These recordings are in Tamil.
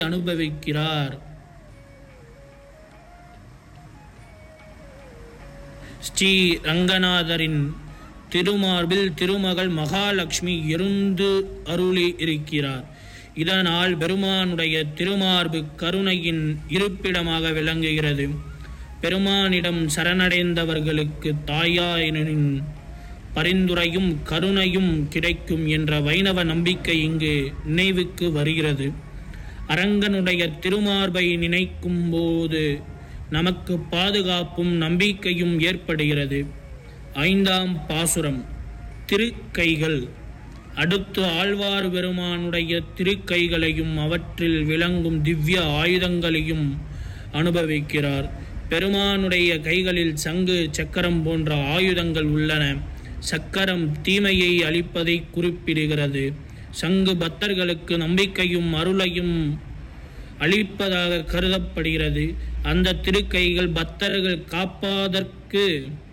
அனுபவிக்கிறார் ஸ்ரீ ரங்கநாதரின் திருமார்பில் திருமகள் மகாலட்சுமி இருந்து அருளி இருக்கிறார் இதனால் பெருமானுடைய திருமார்பு கருணையின் இருப்பிடமாக விளங்குகிறது பெருமானிடம் சரணடைந்தவர்களுக்கு தாயாரின் பரிந்துரையும் கருணையும் கிடைக்கும் என்ற வைணவ நம்பிக்கை இங்கு நினைவுக்கு வருகிறது அரங்கனுடைய திருமார்பை நினைக்கும் போது நமக்கு பாதுகாப்பும் நம்பிக்கையும் ஏற்படுகிறது ஐந்தாம் பாசுரம் திருக்கைகள் அடுத்து ஆழ்வார் பெருமானுடைய திருக்கைகளையும் அவற்றில் விளங்கும் திவ்ய ஆயுதங்களையும் அனுபவிக்கிறார் பெருமானுடைய கைகளில் சங்கு சக்கரம் போன்ற ஆயுதங்கள் உள்ளன சக்கரம் தீமையை அளிப்பதை குறிப்பிடுகிறது சங்கு பக்தர்களுக்கு நம்பிக்கையும் அருளையும் அளிப்பதாக கருதப்படுகிறது அந்த திருக்கைகள் பக்தர்கள் காப்பாதற்கு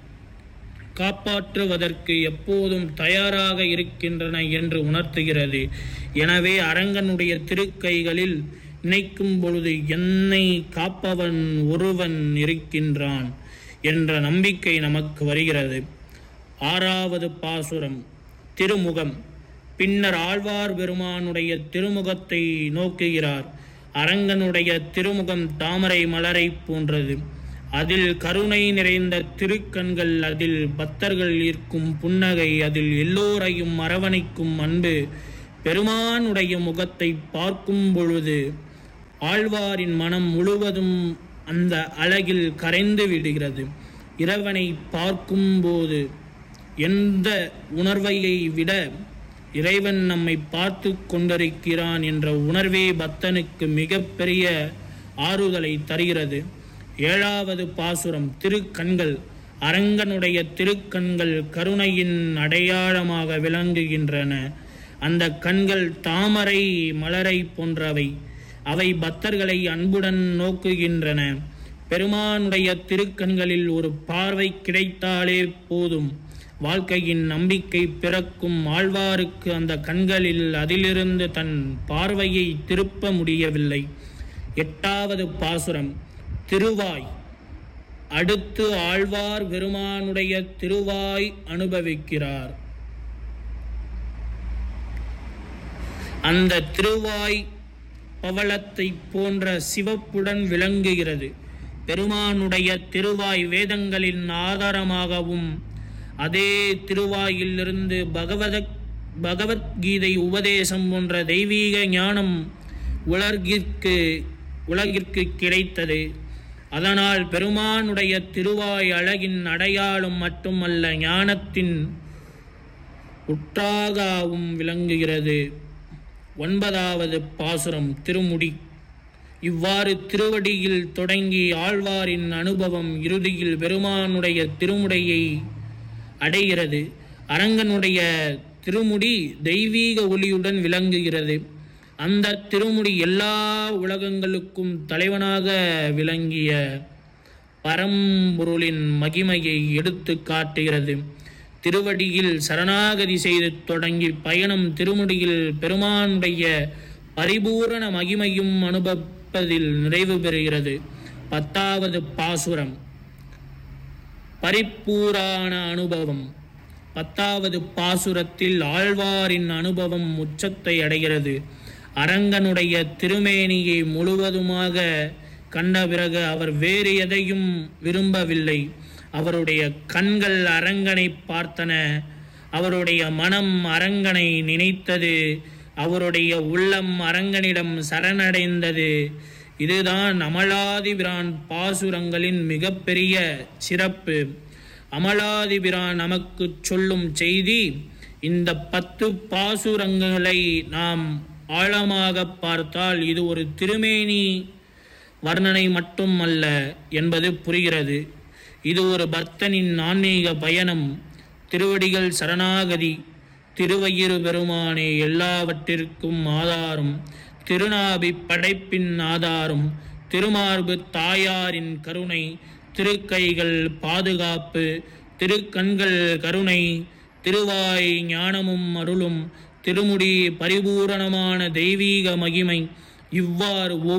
காப்பாற்றுவதற்கு எப்போதும் தயாராக இருக்கின்றன என்று உணர்த்துகிறது எனவே அரங்கனுடைய திருக்கைகளில் நினைக்கும் பொழுது என்னை காப்பவன் ஒருவன் இருக்கின்றான் என்ற நம்பிக்கை நமக்கு வருகிறது ஆறாவது பாசுரம் திருமுகம் பின்னர் ஆழ்வார் பெருமானுடைய திருமுகத்தை நோக்குகிறார் அரங்கனுடைய திருமுகம் தாமரை மலரை போன்றது அதில் கருணை நிறைந்த திருக்கண்கள் அதில் பக்தர்கள் ஈர்க்கும் புன்னகை அதில் எல்லோரையும் அரவணைக்கும் அன்பு பெருமானுடைய முகத்தை பார்க்கும் பொழுது ஆழ்வாரின் மனம் முழுவதும் அந்த அழகில் கரைந்து விடுகிறது இறைவனை பார்க்கும்போது எந்த உணர்வையை விட இறைவன் நம்மை பார்த்து கொண்டிருக்கிறான் என்ற உணர்வே பக்தனுக்கு மிகப்பெரிய ஆறுதலை தருகிறது ஏழாவது பாசுரம் திருக்கண்கள் அரங்கனுடைய திருக்கண்கள் கருணையின் அடையாளமாக விளங்குகின்றன அந்த கண்கள் தாமரை மலரை போன்றவை அவை பக்தர்களை அன்புடன் நோக்குகின்றன பெருமானுடைய திருக்கண்களில் ஒரு பார்வை கிடைத்தாலே போதும் வாழ்க்கையின் நம்பிக்கை பிறக்கும் ஆழ்வாருக்கு அந்த கண்களில் அதிலிருந்து தன் பார்வையை திருப்ப முடியவில்லை எட்டாவது பாசுரம் திருவாய் அடுத்து ஆழ்வார் பெருமானுடைய திருவாய் அனுபவிக்கிறார் அந்த திருவாய் பவளத்தை போன்ற சிவப்புடன் விளங்குகிறது பெருமானுடைய திருவாய் வேதங்களின் ஆதாரமாகவும் அதே திருவாயிலிருந்து பகவத பகவத்கீதை உபதேசம் போன்ற தெய்வீக ஞானம் உலகிற்கு உலகிற்கு கிடைத்தது அதனால் பெருமானுடைய திருவாய் அழகின் அடையாளம் மட்டுமல்ல ஞானத்தின் உற்றாகவும் விளங்குகிறது ஒன்பதாவது பாசுரம் திருமுடி இவ்வாறு திருவடியில் தொடங்கி ஆழ்வாரின் அனுபவம் இறுதியில் பெருமானுடைய திருமுடையை அடைகிறது அரங்கனுடைய திருமுடி தெய்வீக ஒளியுடன் விளங்குகிறது அந்த திருமுடி எல்லா உலகங்களுக்கும் தலைவனாக விளங்கிய பரம்பொருளின் மகிமையை எடுத்து காட்டுகிறது திருவடியில் சரணாகதி செய்து தொடங்கி பயணம் திருமுடியில் பெருமானுடைய பரிபூரண மகிமையும் அனுபவிப்பதில் நிறைவு பெறுகிறது பத்தாவது பாசுரம் பரிப்பூரான அனுபவம் பத்தாவது பாசுரத்தில் ஆழ்வாரின் அனுபவம் உச்சத்தை அடைகிறது அரங்கனுடைய திருமேனியை முழுவதுமாக கண்ட பிறகு அவர் வேறு எதையும் விரும்பவில்லை அவருடைய கண்கள் அரங்கனை பார்த்தன அவருடைய மனம் அரங்கனை நினைத்தது அவருடைய உள்ளம் அரங்கனிடம் சரணடைந்தது இதுதான் அமலாதிபிரான் பாசுரங்களின் மிகப்பெரிய சிறப்பு அமலாதிபிரான் நமக்கு சொல்லும் செய்தி இந்த பத்து பாசுரங்களை நாம் ஆழமாக பார்த்தால் இது ஒரு திருமேனி வர்ணனை மட்டும் அல்ல என்பது புரிகிறது இது ஒரு பக்தனின் ஆன்மீக பயணம் திருவடிகள் சரணாகதி திருவயிறு பெருமானே எல்லாவற்றிற்கும் ஆதாரம் திருநாபி படைப்பின் ஆதாரம் திருமார்பு தாயாரின் கருணை திருக்கைகள் பாதுகாப்பு திருக்கண்கள் கருணை திருவாய் ஞானமும் அருளும் திருமுடி பரிபூரணமான தெய்வீக மகிமை இவ்வாறு